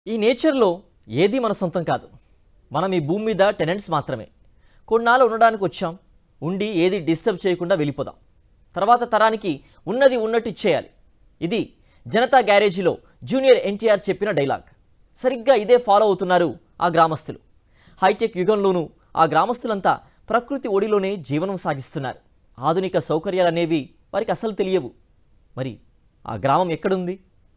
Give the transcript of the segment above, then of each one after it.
ఈ నేచర్లో ఏది మన సొంతం కాదు మనం ఈ భూమి మీద టెనెంట్స్ మాత్రమే కొన్నాళ్ళు ఉండడానికి వచ్చాం ఉండి ఏది డిస్టర్బ్ చేయకుండా వెళ్ళిపోదాం తర్వాత తరానికి ఉన్నది ఉన్నట్టు ఇచ్చేయాలి ఇది జనతా గ్యారేజీలో జూనియర్ ఎన్టీఆర్ చెప్పిన డైలాగ్ సరిగ్గా ఇదే ఫాలో అవుతున్నారు ఆ గ్రామస్తులు హైటెక్ యుగంలోనూ ఆ గ్రామస్తులంతా ప్రకృతి ఒడిలోనే జీవనం సాగిస్తున్నారు ఆధునిక సౌకర్యాలనేవి వారికి అసలు తెలియవు మరి ఆ గ్రామం ఎక్కడుంది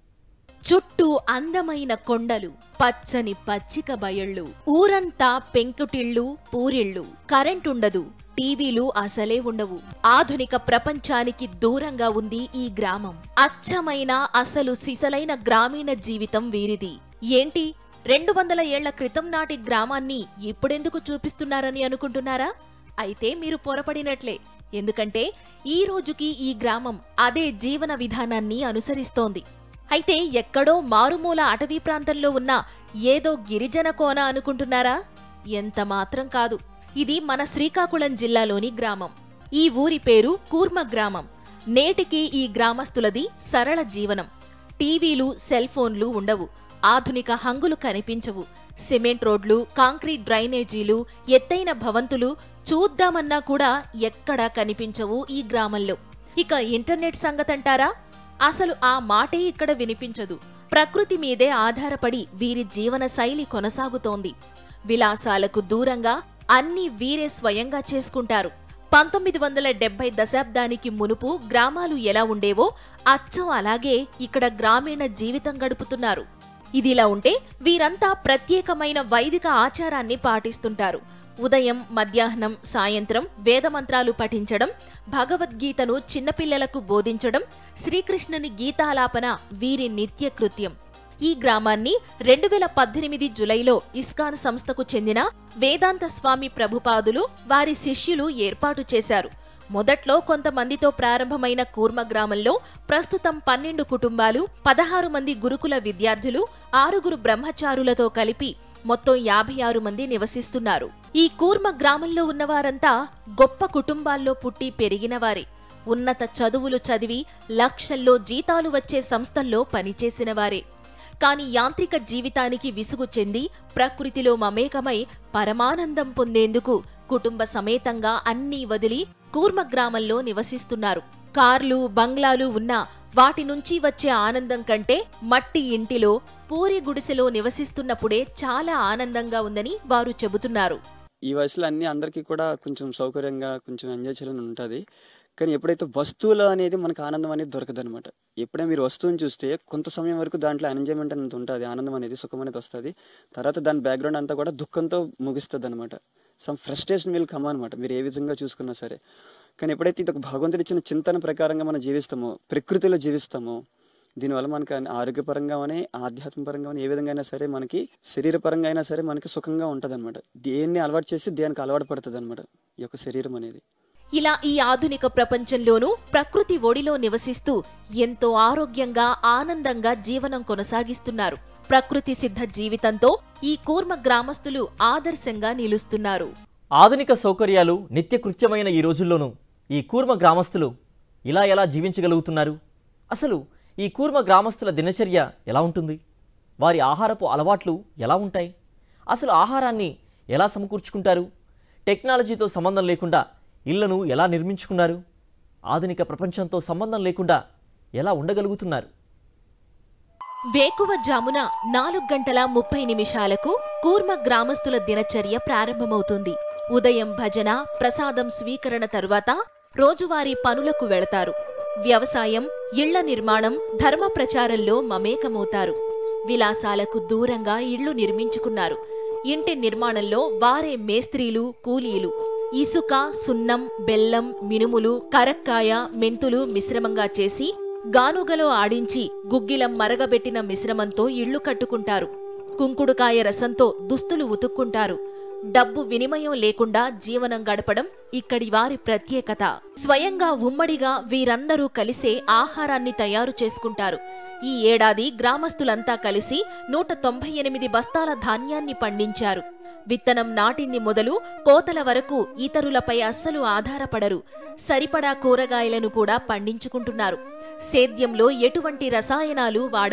చుట్టూ అందమైన కొండలు పచ్చని పచ్చిక బయళ్ళు ఊరంతా పెంకుటిళ్ళు పూరిళ్ళు కరెంటుండదు టీవీలు అసలే ఉండవు ఆధునిక ప్రపంచానికి దూరంగా ఉంది ఈ గ్రామం అచ్చమైన అసలు సిసలైన గ్రామీణ జీవితం వీరిది ఏంటి రెండు వందల ఏళ్ల క్రితం నాటి గ్రామాన్ని ఇప్పుడెందుకు చూపిస్తున్నారని అనుకుంటున్నారా అయితే మీరు పొరపడినట్లే ఎందుకంటే ఈ రోజుకి ఈ గ్రామం అదే జీవన విధానాన్ని అనుసరిస్తోంది అయితే ఎక్కడో మారుమూల అటవీ ప్రాంతంలో ఉన్న ఏదో గిరిజన కోన అనుకుంటున్నారా ఎంత మాత్రం కాదు ఇది మన శ్రీకాకుళం జిల్లాలోని గ్రామం ఈ ఊరి పేరు కూర్మ గ్రామం నేటికి ఈ గ్రామస్తులది సరళ జీవనం టీవీలు సెల్ ఫోన్లు ఉండవు ఆధునిక హంగులు కనిపించవు సిమెంట్ రోడ్లు కాంక్రీట్ డ్రైనేజీలు ఎత్తైన భవంతులు చూద్దామన్నా కూడా ఎక్కడా కనిపించవు ఈ గ్రామంలో ఇక ఇంటర్నెట్ సంగతంటారా అసలు ఆ మాటే ఇక్కడ వినిపించదు ప్రకృతి మీదే ఆధారపడి వీరి జీవన శైలి కొనసాగుతోంది విలాసాలకు దూరంగా అన్నీ వీరే స్వయంగా చేసుకుంటారు పంతొమ్మిది వందల డెబ్బై దశాబ్దానికి మునుపు గ్రామాలు ఎలా ఉండేవో అచ్చం అలాగే ఇక్కడ గ్రామీణ జీవితం గడుపుతున్నారు ఇదిలా ఉంటే వీరంతా ప్రత్యేకమైన వైదిక ఆచారాన్ని పాటిస్తుంటారు ఉదయం మధ్యాహ్నం సాయంత్రం వేదమంత్రాలు పఠించడం భగవద్గీతను చిన్నపిల్లలకు బోధించడం శ్రీకృష్ణుని గీతాలాపన వీరి నిత్య కృత్యం ఈ గ్రామాన్ని రెండు వేల పద్దెనిమిది జులైలో ఇస్కాన్ సంస్థకు చెందిన వేదాంత స్వామి ప్రభుపాదులు వారి శిష్యులు ఏర్పాటు చేశారు మొదట్లో కొంతమందితో ప్రారంభమైన కూర్మ గ్రామంలో ప్రస్తుతం పన్నెండు కుటుంబాలు పదహారు మంది గురుకుల విద్యార్థులు ఆరుగురు బ్రహ్మచారులతో కలిపి మొత్తం యాభై ఆరు మంది నివసిస్తున్నారు ఈ కూర్మ గ్రామంలో ఉన్నవారంతా గొప్ప కుటుంబాల్లో పుట్టి పెరిగినవారే ఉన్నత చదువులు చదివి లక్షల్లో జీతాలు వచ్చే సంస్థల్లో పనిచేసిన వారే కాని యాంత్రిక జీవితానికి విసుగు చెంది ప్రకృతిలో మమేకమై పరమానందం పొందేందుకు కుటుంబ సమేతంగా అన్నీ వదిలి కూర్మ గ్రామంలో నివసిస్తున్నారు కార్లు బంగ్లాలు ఉన్నా వాటి నుంచి వచ్చే ఆనందం కంటే మట్టి ఇంటిలో పూరి గుడిసెలో నివసిస్తున్నప్పుడే చాలా ఆనందంగా ఉందని వారు చెబుతున్నారు ఈ వయసులో అన్ని అందరికీ కూడా కొంచెం సౌకర్యంగా కొంచెం ఎంజాయ్ చేయాలని ఉంటుంది కానీ ఎప్పుడైతే వస్తువులు అనేది మనకు ఆనందం అనేది దొరకదు అనమాట ఎప్పుడైనా మీరు వస్తువుని చూస్తే కొంత సమయం వరకు దాంట్లో ఎంజాయ్మెంట్ అనేది ఉంటుంది ఆనందం అనేది సుఖం అనేది వస్తుంది తర్వాత దాని బ్యాక్గ్రౌండ్ అంతా కూడా దుఃఖంతో ముగిస్తుంది అనమాట సమ్ ఫ్రస్ట్రేషన్ విల్ కమ్ అనమాట మీరు ఏ విధంగా చూసుకున్నా సరే కానీ ఎప్పుడైతే ఇది ఒక భగవంతుడు ఇచ్చిన చింతన ప్రకారంగా మనం జీవిస్తామో ప్రకృతిలో జీవిస్తామో దీనివల్ల మనకి అన్ని ఆరోగ్యపరంగా కానీ ఆధ్యాత్మపరంగా కానీ ఏ విధంగా అయినా సరే మనకి శరీరపరంగా అయినా సరే మనకి సుఖంగా ఉంటుంది అనమాట దేన్ని అలవాటు చేసి దేనికి అలవాటు పడుతుంది అనమాట ఈ యొక్క శరీరం అనేది ఇలా ఈ ఆధునిక ప్రపంచంలోనూ ప్రకృతి ఒడిలో నివసిస్తూ ఎంతో ఆరోగ్యంగా ఆనందంగా జీవనం కొనసాగిస్తున్నారు ప్రకృతి సిద్ధ జీవితంతో ఈ కూర్మ గ్రామస్తులు ఆదర్శంగా నిలుస్తున్నారు ఆధునిక సౌకర్యాలు నిత్యకృత్యమైన ఈ రోజుల్లోనూ ఈ కూర్మ గ్రామస్తులు ఇలా ఎలా జీవించగలుగుతున్నారు అసలు ఈ కూర్మ గ్రామస్తుల దినచర్య ఎలా ఉంటుంది వారి ఆహారపు అలవాట్లు ఎలా ఉంటాయి అసలు ఆహారాన్ని ఎలా సమకూర్చుకుంటారు టెక్నాలజీతో సంబంధం లేకుండా ఇళ్లను ఎలా నిర్మించుకున్నారు ఆధునిక ప్రపంచంతో సంబంధం లేకుండా ఎలా ఉండగలుగుతున్నారు వేకువ జామున నాలుగు గంటల ముప్పై నిమిషాలకు కూర్మ గ్రామస్తుల దినచర్య ప్రారంభమవుతుంది ఉదయం భజన ప్రసాదం స్వీకరణ తరువాత రోజువారీ పనులకు వెళతారు వ్యవసాయం ఇళ్ల నిర్మాణం ధర్మ ప్రచారంలో మమేకమవుతారు విలాసాలకు దూరంగా ఇళ్లు నిర్మించుకున్నారు ఇంటి నిర్మాణంలో వారే మేస్త్రీలు కూలీలు ఇసుక సున్నం బెల్లం మినుములు కరక్కాయ మెంతులు మిశ్రమంగా చేసి గానుగలో ఆడించి గుగ్గిలం మరగబెట్టిన మిశ్రమంతో ఇళ్లు కట్టుకుంటారు కుంకుడుకాయ రసంతో దుస్తులు ఉతుక్కుంటారు డబ్బు వినిమయం లేకుండా జీవనం గడపడం ఇక్కడి వారి ప్రత్యేకత స్వయంగా ఉమ్మడిగా వీరందరూ కలిసే ఆహారాన్ని తయారు చేసుకుంటారు ఈ ఏడాది గ్రామస్తులంతా కలిసి నూట తొంభై ఎనిమిది బస్తాల ధాన్యాన్ని పండించారు విత్తనం నాటింది మొదలు కోతల వరకు ఇతరులపై అస్సలు ఆధారపడరు సరిపడా కూరగాయలను కూడా పండించుకుంటున్నారు సేద్యంలో ఎటువంటి రసాయనాలు వాడరు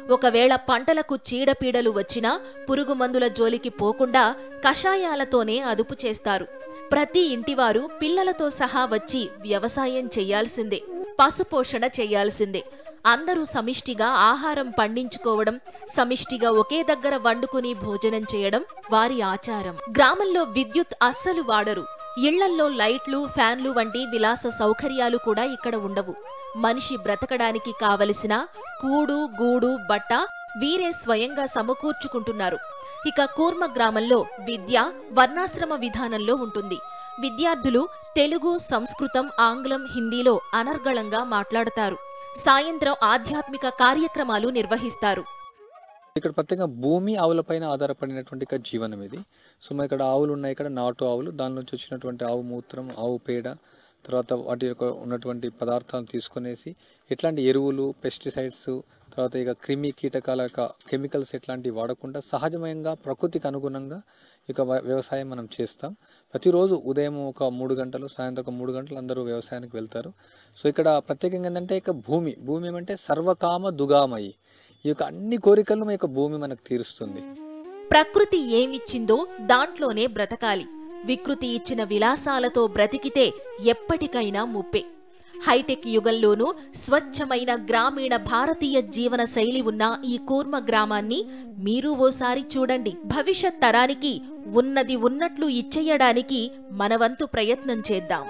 ఒకవేళ పంటలకు చీడపీడలు వచ్చినా పురుగు మందుల జోలికి పోకుండా కషాయాలతోనే అదుపు చేస్తారు ప్రతి ఇంటివారు పిల్లలతో సహా వచ్చి వ్యవసాయం చెయ్యాల్సిందే పశుపోషణ చెయ్యాల్సిందే అందరూ సమిష్టిగా ఆహారం పండించుకోవడం సమిష్టిగా ఒకే దగ్గర వండుకుని భోజనం చేయడం వారి ఆచారం గ్రామంలో విద్యుత్ అస్సలు వాడరు ఇళ్లల్లో లైట్లు ఫ్యాన్లు వంటి విలాస సౌకర్యాలు కూడా ఇక్కడ ఉండవు మనిషి బ్రతకడానికి కావలసిన కూడు గూడు బట్ట వీరే స్వయంగా సమకూర్చుకుంటున్నారు ఇక కూర్మ గ్రామంలో విద్య వర్ణాశ్రమ విధానంలో ఉంటుంది విద్యార్థులు తెలుగు సంస్కృతం ఆంగ్లం హిందీలో అనర్గళంగా మాట్లాడతారు సాయంత్రం ఆధ్యాత్మిక కార్యక్రమాలు నిర్వహిస్తారు ఇక్కడ ప్రత్యేకంగా భూమి ఆవులపైన ఆధారపడినటువంటి ఒక జీవనం ఇది సో మన ఇక్కడ ఆవులు ఉన్నాయి ఇక్కడ నాటు ఆవులు దాని నుంచి వచ్చినటువంటి ఆవు మూత్రం ఆవు పేడ తర్వాత వాటి యొక్క ఉన్నటువంటి పదార్థాలను తీసుకొనేసి ఎట్లాంటి ఎరువులు పెస్టిసైడ్స్ తర్వాత ఇక క్రిమి కీటకాల యొక్క కెమికల్స్ ఎట్లాంటివి వాడకుండా సహజమయంగా ప్రకృతికి అనుగుణంగా ఇక వ- వ్యవసాయం మనం చేస్తాం ప్రతిరోజు ఉదయం ఒక మూడు గంటలు సాయంత్రం ఒక మూడు గంటలు అందరూ వ్యవసాయానికి వెళ్తారు సో ఇక్కడ ప్రత్యేకంగా ఏంటంటే ఇక భూమి భూమి ఏమంటే సర్వకామ దుగామయి ఈ యొక్క అన్ని కోరికలను ఈ యొక్క భూమి మనకు తీరుస్తుంది ప్రకృతి ఏమిచ్చిందో దాంట్లోనే బ్రతకాలి వికృతి ఇచ్చిన విలాసాలతో బ్రతికితే ఎప్పటికైనా ముప్పే హైటెక్ యుగంలోనూ స్వచ్ఛమైన గ్రామీణ భారతీయ జీవన శైలి ఉన్న ఈ కూర్మ గ్రామాన్ని మీరు ఓసారి చూడండి భవిష్యత్ తరానికి ఉన్నది ఉన్నట్లు ఇచ్చేయడానికి మనవంతు ప్రయత్నం చేద్దాం